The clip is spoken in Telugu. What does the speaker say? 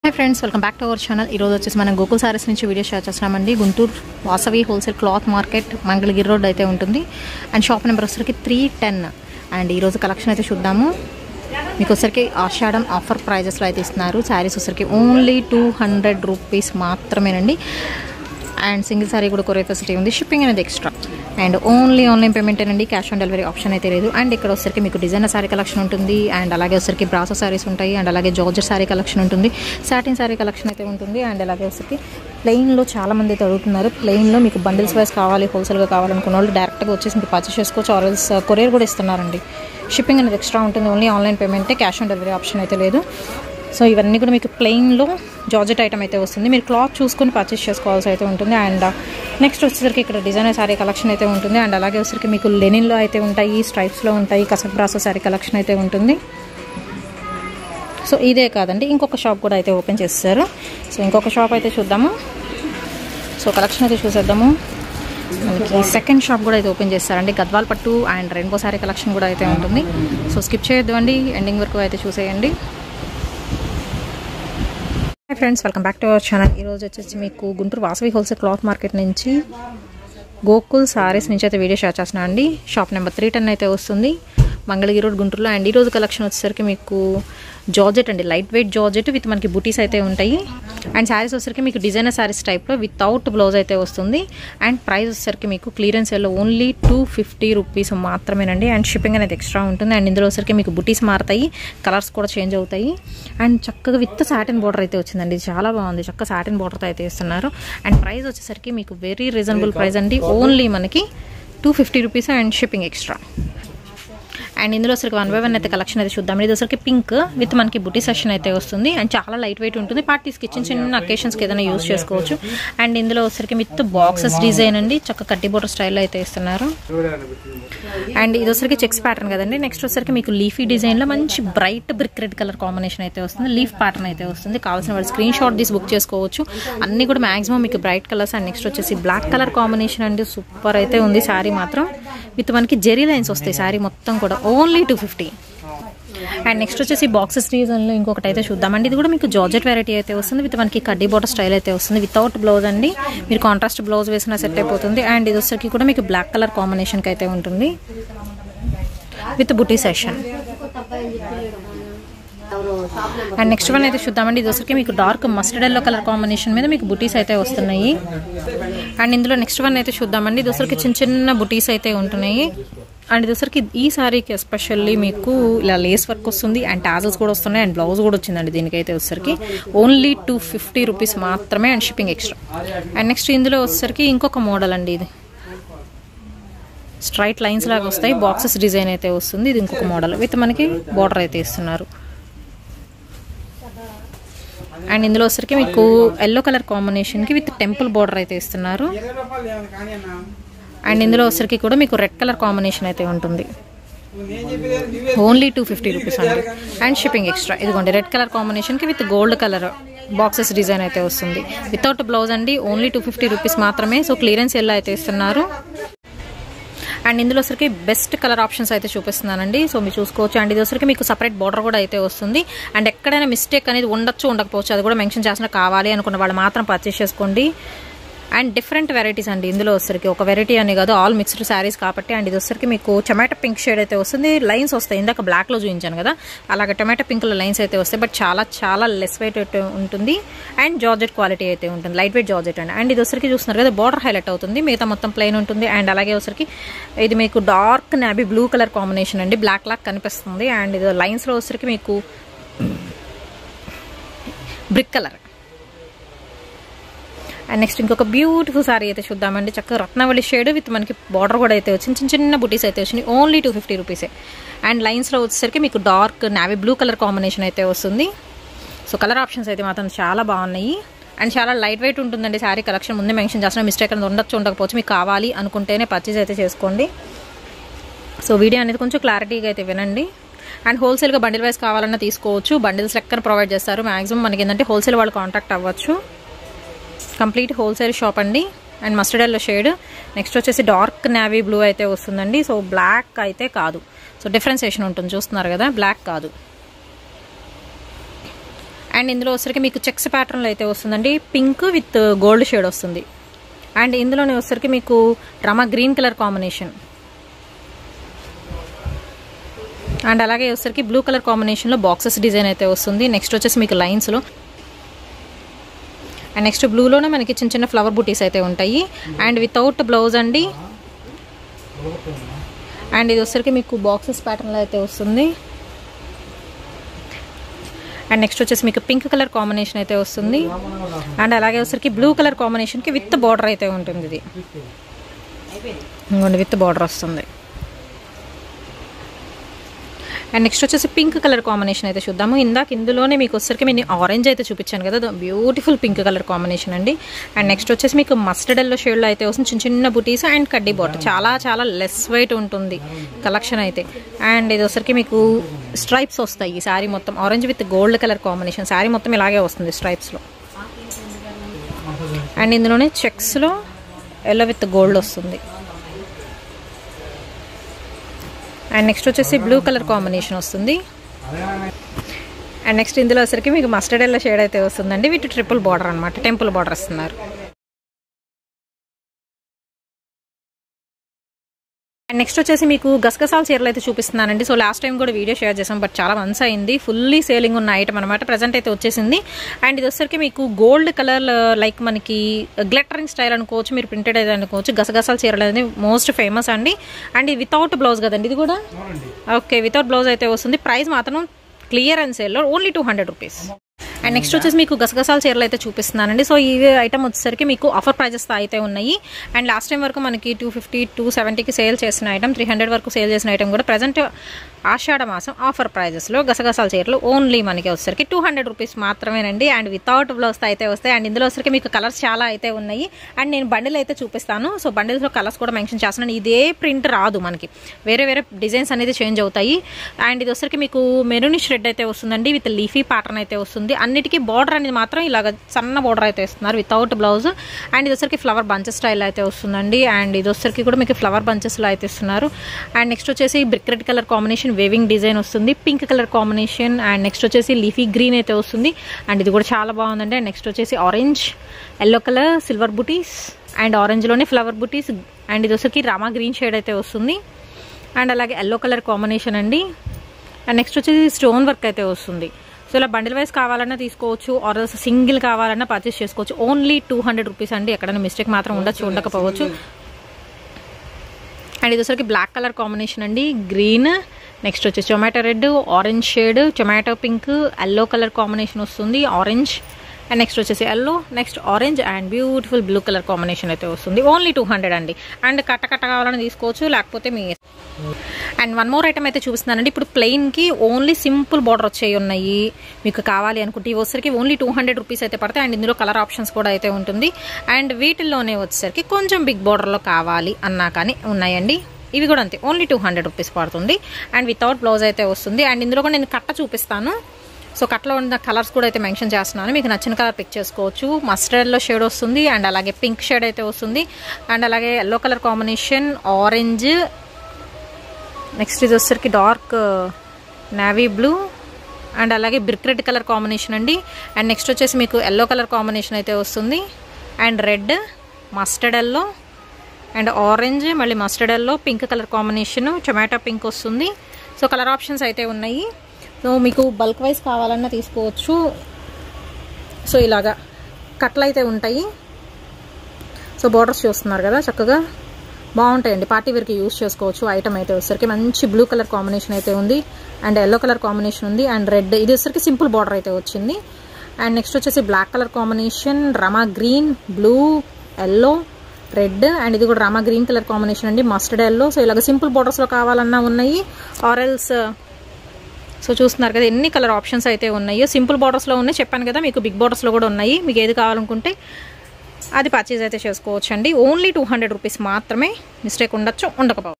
hi friends welcome back to our channel ఈరోజు వచ్చేసి మనం గోకుల్ సారీస్ నుంచి వీడియో షేర్ చేస్తున్నామండి Guntur Vasavi wholesale cloth market Mangalagiri road అయితే ఉంటుంది అండ్ షాప్ నెంబర్ వచ్చరికి త్రీ టెన్ అండ్ ఈరోజు కలెక్షన్ అయితే చూద్దాము మీకు వచ్చరికి ఆషాఢం ఆఫర్ ప్రైజెస్లో అయితే ఇస్తున్నారు శారీస్ వచ్చరికి ఓన్లీ టూ హండ్రెడ్ రూపీస్ మాత్రమేనండి అండ్ సింగిల్ సారీ కూడా కొరియర్ ఫెసిలిటీ ఉంది షిప్పింగ్ అనేది extra and only online payment అండి క్యాష్ ఆన్ డెలివరీ ఆప్షన్ అయితే లేదు అండ్ ఇక్కడ వచ్చరికి మీకు డిజైనర్ సారీ కలెక్షన్ ఉంటుంది అండ్ అలాగే వచ్చరికి బ్రాసో సారీస్ ఉంటాయి అండ్ అలాగే జార్జర్ సారీ కలెక్షన్ ఉంటుంది సాటిన్ సారీ కలెక్షన్ అయితే ఉంటుంది అండ్ అలాగే వచ్చరికి ప్లెయిన్లో చాలా మంది అయితే అడుగుతున్నారు ప్లెయిన్లో మీకు బండిల్స్ వైస్ కావాలి హోల్సేల్గా కావాలనుకున్న వాళ్ళు డైరెక్ట్గా వచ్చేసి మీరు పర్చేస్ చేసుకోవచ్చు ఆర్ఎల్స్ కొరియర్ కూడా ఇస్తున్నారండి షిప్పింగ్ అనేది ఎక్స్ట్రా ఉంటుంది ఓన్లీ ఆన్లైన్ పేమెంటే క్యాష్ ఆన్ డెలివరీ ఆప్షన్ అయితే లేదు సో ఇవన్నీ కూడా మీకు ప్లెయిన్లో జార్జెట్ ఐటమ్ అయితే వస్తుంది మీరు క్లాత్ చూసుకొని పర్చేస్ చేసుకోవాల్సి అయితే ఉంటుంది అండ్ నెక్స్ట్ వచ్చేసరికి ఇక్కడ డిజైనర్ శారీ కలెక్షన్ అయితే ఉంటుంది అండ్ అలాగే వచ్చేసరికి మీకు లెనిన్లో అయితే ఉంటాయి స్ట్రైప్స్లో ఉంటాయి కసక్ బ్రాసో శారీ కలెక్షన్ అయితే ఉంటుంది సో ఇదే కాదండి ఇంకొక షాప్ కూడా అయితే ఓపెన్ చేస్తారు సో ఇంకొక షాప్ అయితే చూద్దాము సో కలెక్షన్ అయితే చూసేద్దాము మనకి సెకండ్ షాప్ కూడా అయితే ఓపెన్ చేస్తారండి గద్వాల్ పట్టు అండ్ రెయిన్బో శారీ కలెక్షన్ కూడా అయితే ఉంటుంది సో స్కిప్ చేయొద్దు అండి ఎండింగ్ వరకు అయితే చూసేయండి hi friends welcome back to our channel ఈరోజు వచ్చేసి మీకు Guntur Vasavi wholesale cloth market నుంచి గోకుల్ సారీస్ నుంచి అయితే వీడియో షేర్ చేస్తున్నాను అండి షాప్ నెంబర్ త్రీ టెన్ అయితే వస్తుంది మంగళగిరి రోడ్ గుంటూరులో అండ్ ఈరోజు కలెక్షన్ వచ్చేసరికి మీకు జార్జెట్ అండి లైట్ వెయిట్ జార్జెట్ విత్ మనకి బుటీస్ అయితే ఉంటాయి అండ్ శారీస్ వచ్చేసరికి మీకు డిజైనర్ శారీస్ టైప్లో వితౌట్ బ్లౌజ్ అయితే వస్తుంది అండ్ ప్రైస్ వచ్చేసరికి మీకు clearance yellow only two fifty rupees మాత్రమేనండి అండ్ షిప్పింగ్ అనేది ఎక్స్ట్రా ఉంటుంది అండ్ ఇందులో వచ్చరికి మీకు బుటీస్ మారుతాయి కలర్స్ కూడా చేంజ్ అవుతాయి అండ్ చక్కగా విత్ సాటిన్ బార్డర్ అయితే వచ్చిందండి ఇది చాలా బాగుంది చక్క సాటిన్ బార్డర్తో అయితే ఇస్తున్నారు అండ్ ప్రైస్ వచ్చేసరికి మీకు వెరీ రీజనబుల్ ప్రైస్ అండి ఓన్లీ మనకి two fifty rupees and shipping extra and ఇందులో అసలు వన్ బై వన్ అయితే కలెక్షన్ అయితే చూద్దాం ఇది అసలు పింక్ విత్ మనకి బుటీ సెషన్ అయితే వస్తుంది అండ్ చాలా లైట్ వెయిట్ ఉంటుంది పార్టీస్కి చిన్న చిన్న అకేషన్స్కి ఏదైనా యూస్ చేసుకోవచ్చు అండ్ ఇందులో వచ్చరికి విత్ బాక్సెస్ డిజైన్ అండి చక్క కట్టి బోటర్ స్టైల్లో అయితే ఇస్తున్నారు అండ్ ఇది వచ్చరికి చెక్స్ ప్యాటర్న్ కదండి నెక్స్ట్ వచ్చరికి మీకు లీఫీ డిజైన్లో మంచి bright brick red colour combination అయితే వస్తుంది లీఫ్ ప్యాటర్న్ అయితే వస్తుంది కావాల్సిన వాళ్ళు స్క్రీన్ షాట్ తీసి బుక్ చేసుకోవచ్చు అన్ని కూడా మాక్సిమం మీకు బ్రైట్ కలర్స్ అండ్ నెక్స్ట్ వచ్చేసి బ్లాక్ కలర్ కాంబినేషన్ అండి సూపర్ అయితే ఉంది శారీ మాత్రం విత్ మనకి జెరీ లైన్స్ వస్తాయి శారీ మొత్తం కూడా only two fifty and next వచ్చేసి బాక్సెస్ డిజైన్లో ఇంకొకటి అయితే చూద్దామండి ఇది కూడా మీకు జార్జెట్ వెరైటీ అయితే వస్తుంది విత్ మనకి కడ్డీ బోటర్ స్టైల్ అయితే వస్తుంది వితౌట్ బ్లౌజ్ అండి మీరు కాంట్రాస్ట్ బ్లౌజ్ వేసినా సెట్ అయిపోతుంది అండ్ ఇది వచ్చరికి కూడా మీకు బ్లాక్ కలర్ కాంబినేషన్కి అయితే ఉంటుంది విత్ బుటీ సెషన్ అండ్ నెక్స్ట్ వన్ అయితే చూద్దామండి ఇది వచ్చరికి మీకు dark mustard yellow colour combination మీద మీకు బుటీస్ అయితే వస్తున్నాయి అండ్ ఇందులో నెక్స్ట్ వన్ అయితే చూద్దామండి ఇది వచ్చరికి చిన్న చిన్న బుటీస్ అయితే ఉంటున్నాయి అండ్ ఇది వచ్చరికి ఈ సారీకి ఎస్పెషల్లీ మీకు ఇలా లేస్ వర్క్ వస్తుంది అండ్ టాజల్స్ కూడా వస్తున్నాయి అండ్ బ్లౌజ్ కూడా వచ్చిందండి దీనికైతే వచ్చరికి ఓన్లీ టూ ఫిఫ్టీ రూపీస్ మాత్రమే and shipping extra and next ఇందులో వచ్చరికి ఇంకొక మోడల్ అండి ఇది స్ట్రైట్ లైన్స్ లాగా వస్తాయి బాక్సెస్ డిజైన్ అయితే వస్తుంది ఇది ఇంకొక మోడల్ విత్ మనకి బార్డర్ అయితే ఇస్తున్నారు అండ్ ఇందులో వచ్చరికి మీకు ఎల్లో కలర్ కాంబినేషన్కి విత్ టెంపుల్ బార్డర్ అయితే ఇస్తున్నారు అండ్ ఇందులో వచ్చరికి కూడా మీకు రెడ్ కలర్ కాంబినేషన్ అయితే ఉంటుంది ఓన్లీ టూ ఫిఫ్టీ రూపీస్ అండి అండ్ షిప్పింగ్ ఎక్స్ట్రా ఇదిగోండి రెడ్ కలర్ కాంబినేషన్కి with gold colour boxes design అయితే వస్తుంది వితౌట్ బ్లౌజ్ అండి ఓన్లీ టూ ఫిఫ్టీ రూపీస్ మాత్రమే సో క్లియరెన్స్ ఎలా అయితే ఇస్తున్నారు అండ్ ఇందులో వచ్చరికి బెస్ట్ కలర్ ఆప్షన్స్ అయితే చూపిస్తున్నానండి సో మీరు చూసుకోవచ్చు అండ్ ఇది వచ్చరికి మీకు సపరేట్ బార్డర్ కూడా అయితే వస్తుంది అండ్ ఎక్కడైనా మిస్టేక్ అనేది ఉండొచ్చు ఉండకపోవచ్చు అది కూడా మెన్షన్ చేసిన కావాలి అనుకున్న వాళ్ళు మాత్రం పర్చేస్ చేసుకోండి అండ్ డిఫరెంట్ వెరైటీస్ అండి ఇందులో వచ్చరికి ఒక వెరైటీ అని కాదు ఆల్ మిక్స్డ్ శారీస్ కాబట్టి అండ్ ఇది వచ్చరికి మీకు టొమాటో పింక్ షేడ్ అయితే వస్తుంది లైన్స్ వస్తాయి ఇందాక బ్లాక్లో చూపించాను కదా అలాగే టొమాటో పింక్లో లైన్స్ అయితే వస్తాయి బట్ చాలా చాలా లెస్ వెయిట్ ఉంటుంది అండ్ జార్జెట్ క్వాలిటీ అయితే ఉంటుంది లైట్ వెయిట్ జార్జెట్ అండి అండ్ ఇది వచ్చరికి చూస్తున్నారు కదా బార్డర్ హైలైట్ అవుతుంది మిగతా మొత్తం ప్లెయిన్ ఉంటుంది అండ్ అలాగే వచ్చరికి ఇది మీకు dark navy blue colour combination అండి బ్లాక్ లాక్ కనిపిస్తుంది అండ్ ఇది లైన్స్లో వచ్చరికి మీకు బ్రిక్ కలర్ అండ్ నెక్స్ట్ ఇంకొక బ్యూటిఫుల్ సారీ అయితే చూద్దామండి చక్కగా రత్నవళి షేడ్ విత్ మనకి బార్డర్ కూడా అయితే వచ్చింది చిన్న చిన్న బుటీస్ అయితే వచ్చినాయి ఓన్లీ టూ ఫిఫ్టీ రూపీసే అండ్ లైన్స్లో వచ్చేసరికి మీకు dark navy blue colour combination అయితే వస్తుంది సో కలర్ ఆప్షన్స్ అయితే మాత్రం చాలా బాగున్నాయి అండ్ చాలా లైట్ వెయిట్ ఉంటుందండి శారీ కలెక్షన్ ముందే మెన్షన్ చేసిన మిస్టేక్ అనేది ఉండొచ్చు ఉండకపోవచ్చు మీకు కావాలి అనుకుంటేనే పర్చేజ్ అయితే చేసుకోండి సో వీడియో అనేది కొంచెం క్లారిటీగా అయితే వినండి అండ్ హోల్సేల్గా బండిల్ వైస్ కావాలన్నా తీసుకోవచ్చు బండిల్స్ లెక్కన ప్రొవైడ్ చేస్తారు మాక్సిమం మనకి ఏంటంటే హోల్సేల్ వాళ్ళు కాంటాక్ట్ అవ్వచ్చు కంప్లీట్ హోల్సేల్ షాప్ అండి and mustard yellow shade next వచ్చేసి డార్క్ నావీ బ్లూ అయితే వస్తుందండి సో బ్లాక్ అయితే కాదు సో డిఫరెన్సియేషన్ ఉంటుంది చూస్తున్నారు కదా బ్లాక్ కాదు అండ్ ఇందులో వచ్చరికి మీకు చెక్స్ ప్యాటర్న్లో అయితే వస్తుందండి పింక్ విత్ గోల్డ్ షేడ్ వస్తుంది అండ్ ఇందులోనే వచ్చరికి మీకు Rama green colour combination and అలాగే వచ్చరికి బ్లూ కలర్ కాంబినేషన్లో బాక్సెస్ డిజైన్ అయితే వస్తుంది నెక్స్ట్ వచ్చేసి మీకు లైన్స్లో అండ్ నెక్స్ట్ బ్లూలోనే మనకి చిన్న చిన్న ఫ్లవర్ బుటీస్ అయితే ఉంటాయి అండ్ వితౌట్ బ్లౌజ్ అండి అండ్ ఇది వచ్చరికి మీకు బాక్సెస్ ప్యాటర్న్లో అయితే వస్తుంది అండ్ నెక్స్ట్ వచ్చేసి మీకు పింక్ కలర్ కాంబినేషన్ అయితే వస్తుంది అండ్ అలాగే వచ్చరికి బ్లూ కలర్ కాంబినేషన్కి విత్ బార్డర్ అయితే ఉంటుంది ఇది ఇంకోండి విత్ బార్డర్ వస్తుంది అండ్ నెక్స్ట్ వచ్చేసి పింక్ కలర్ కాంబినేషన్ అయితే చూద్దాము ఇందాక ఇందులోనే మీకు వచ్చరికి నేను ఆరెంజ్ అయితే చూపించాను కదా బ్యూటిఫుల్ పింక్ కలర్ కాంబినేషన్ అండి అండ్ నెక్స్ట్ వచ్చేసి మీకు మస్టర్డ్ ఎల్లో షేడ్లో అయితే వస్తుంది చిన్న చిన్న బుటీస్ అండ్ కడ్డీ బాటర్ చాలా చాలా లెస్ వెయిట్ ఉంటుంది కలెక్షన్ అయితే అండ్ ఇది వచ్చరికి మీకు స్ట్రైప్స్ వస్తాయి ఈ శారీ మొత్తం orange with gold colour combination saree మొత్తం ఇలాగే వస్తుంది స్ట్రైప్స్లో అండ్ ఇందులోనే చెక్స్లో ఎల్లో విత్ గోల్డ్ వస్తుంది అండ్ నెక్స్ట్ వచ్చేసి బ్లూ కలర్ కాంబినేషన్ వస్తుంది అండ్ నెక్స్ట్ ఇందులో వచ్చరికి మీకు మస్టర్డ్ ఎల్లో షేడ్ అయితే వస్తుందండి వీటి ట్రిపుల్ బార్డర్ అనమాట టెంపుల్ బార్డర్ ఇస్తున్నారు అండ్ నెక్స్ట్ వచ్చేసి మీకు గసగసాల చీరలు అయితే చూపిస్తున్నానండి సో లాస్ట్ టైం కూడా వీడియో షేర్ చేసాం బట్ చాలా వన్స్ అయింది ఫుల్లీ సేలింగ్ ఉన్న ఐటమ్ అనమాట ప్రజెంట్ అయితే వచ్చేసింది అండ్ ఇది వచ్చరికి మీకు గోల్డ్ కలర్ లైక్ మనకి గ్లిటరింగ్ స్టైల్ అనుకోవచ్చు మీరు ప్రింటెడ్ అయితే అనుకోవచ్చు గసగసాల చీరలు అనేది మోస్ట్ ఫేమస్ అండి అండ్ ఇది వితౌట్ బ్లౌజ్ కదండి ఇది కూడా ఓకే వితౌట్ బ్లౌజ్ అయితే వస్తుంది ప్రైస్ మాత్రం క్లియర్ అండ్ సేల్లో only two hundred rupees and next వచ్చేసి మీకు గసగసాల చీరలు అయితే చూపిస్తున్నానండి సో ఈ ఐటమ్ వచ్చేసరికి మీకు ఆఫర్ ప్రైజెస్ అయితే ఉన్నాయి అండ్ లాస్ట్ టైం వరకు మనకి టూ ఫిఫ్టీ టూ సెవెంటీకి సేల్ చేసిన ఐటమ్ త్రీ హండ్రెడ్ వరకు సేల్ చేసిన ఐటమ్ కూడా ప్రజెంట్ ఆషాఢ మాసం ఆఫర్ ప్రైజెస్లో గసగసాల చీరలు ఓన్లీ మనకి వచ్చేసరికి టూ హండ్రెడ్ రూపీస్ మాత్రమేనండి అండ్ వితౌట్ బ్లౌజ్ అయితే వస్తాయి అండ్ ఇందులో వచ్చరికి మీకు కలర్స్ చాలా అయితే ఉన్నాయి అండ్ నేను బండిల్ అయితే చూపిస్తాను సో బండిల్స్లో కలర్స్ కూడా మెన్షన్ చేస్తున్నాను ఇదే ప్రింట్ రాదు మనకి వేరే వేరే డిజైన్స్ అనేది చేంజ్ అవుతాయి అండ్ ఇది వచ్చరికి మీకు మెరూనిష్ రెడ్ అయితే వస్తుందండి విత్ లీఫీ ప్యాటర్న్ అయితే వస్తుంది అన్నిటికీ బార్డర్ అనేది మాత్రం ఇలాగ సన్న బార్డర్ అయితే ఇస్తున్నారు వితౌట్ బ్లౌజ్ అండ్ ఇది వచ్చరికి ఫ్లవర్ బంచెస్ స్టైల్ అయితే వస్తుందండి అండ్ ఇది వచ్చరికి కూడా మీకు ఫ్లవర్ బంచెస్లో అయితే ఇస్తున్నారు అండ్ నెక్స్ట్ వచ్చేసి brick red colour combination weaving design వస్తుంది pink colour combination and next వచ్చేసి లీఫీ గ్రీన్ అయితే వస్తుంది అండ్ ఇది కూడా చాలా బాగుందండి అండ్ నెక్స్ట్ వచ్చేసి ఆరెంజ్ ఎల్లో కలర్ సిల్వర్ బుటీస్ అండ్ ఆరెంజ్లోనే ఫ్లవర్ బుటీస్ అండ్ ఇది వచ్చరికి రామా గ్రీన్ షేడ్ అయితే వస్తుంది అండ్ అలాగే ఎల్లో కలర్ కాంబినేషన్ అండి అండ్ నెక్స్ట్ వచ్చేసి స్టోన్ వర్క్ అయితే వస్తుంది సో ఇలా బండిల్ వైజ్ కావాలన్నా తీసుకోవచ్చు ఆర్ సింగిల్ కావాలన్నా పర్చేస్ చేసుకోవచ్చు ఓన్లీ టూ హండ్రెడ్ రూపీస్ అండి ఎక్కడైనా మిస్టేక్ మాత్రం ఉండొచ్చు ఉండకపోవచ్చు అండ్ ఇది వచ్చరికి బ్లాక్ కలర్ కాంబినేషన్ అండి గ్రీన్ నెక్స్ట్ వచ్చేసి tomato red orange shade tomato pink yellow colour combination వస్తుంది ఆరెంజ్ అండ్ నెక్స్ట్ వచ్చేసి yellow next orange and beautiful blue colour combination అయితే వస్తుంది ఓన్లీ టూ హండ్రెడ్ అండి అండ్ కట్ట కట్ట కావాలని తీసుకోవచ్చు లేకపోతే మీ అండ్ వన్ మోర్ ఐటమ్ అయితే చూపిస్తున్నానండి ఇప్పుడు ప్లెయిన్కి ఓన్లీ సింపుల్ బార్డర్ వచ్చేవి ఉన్నాయి మీకు కావాలి అనుకుంటే ఇవి వచ్చేసరికి ఓన్లీ టూ హండ్రెడ్ రూపీస్ అయితే పడతాయి అండ్ ఇందులో కలర్ ఆప్షన్స్ కూడా అయితే ఉంటుంది అండ్ వీటిల్లోనే వచ్చేసరికి కొంచెం బిగ్ బార్డర్లో కావాలి అన్నా కానీ ఉన్నాయండి ఇవి కూడా అంతే ఓన్లీ టూ హండ్రెడ్ రూపీస్ పడుతుంది అండ్ వితౌట్ బ్లౌజ్ అయితే వస్తుంది అండ్ ఇందులో కూడా నేను కట్ట చూపిస్తాను సో కట్లో ఉన్న కలర్స్ కూడా అయితే మెన్షన్ చేస్తున్నాను మీకు నచ్చిన కలర్ పిక్ చేసుకోవచ్చు మస్టర్డ్లో షేడ్ వస్తుంది అండ్ అలాగే పింక్ షేడ్ అయితే వస్తుంది అండ్ అలాగే yellow colour combination orange next ఇది వచ్చేసరికి డార్క్ నావీ బ్లూ అండ్ అలాగే బ్రిక్ రెడ్ కలర్ కాంబినేషన్ అండి అండ్ నెక్స్ట్ వచ్చేసి మీకు ఎల్లో కలర్ కాంబినేషన్ అయితే వస్తుంది and red mustard yellow and orange మళ్ళీ mustard yellow pink colour combination tomato pink వస్తుంది సో కలర్ ఆప్షన్స్ అయితే ఉన్నాయి సో మీకు బల్క్ వైజ్ కావాలన్నా తీసుకోవచ్చు సో ఇలాగా కట్లు అయితే ఉంటాయి సో బార్డర్స్ చూస్తున్నారు కదా చక్కగా బాగుంటాయండి పార్టీ వేర్కి యూస్ చేసుకోవచ్చు ఐటమ్ అయితే వచ్చేసరికి మంచి బ్లూ కలర్ కాంబినేషన్ అయితే ఉంది అండ్ ఎల్లో కలర్ కాంబినేషన్ ఉంది అండ్ రెడ్ ఇది వచ్చేసరికి సింపుల్ బార్డర్ అయితే వచ్చింది అండ్ నెక్స్ట్ వచ్చేసి black colour combination Rama green blue yellow red and ఇది కూడా రామా గ్రీన్ కలర్ కాంబినేషన్ అండి మస్టర్డ్ ఎల్లో సో ఇలాగ సింపుల్ బార్డర్స్లో కావాలన్నా ఉన్నాయి ఆరెల్స్ సో చూస్తున్నారు కదా ఎన్ని కలర్ ఆప్షన్స్ అయితే ఉన్నాయో సింపుల్ బార్డర్స్లో ఉన్నాయి చెప్పాను కదా మీకు బిగ్ బార్డర్స్లో కూడా ఉన్నాయి మీకు ఏది కావాలనుకుంటే అది పర్చేజ్ అయితే చేసుకోవచ్చు అండి ఓన్లీ టూ హండ్రెడ్ రూపీస్ మాత్రమే మిస్టేక్ ఉండొచ్చు ఉండకపోవచ్చు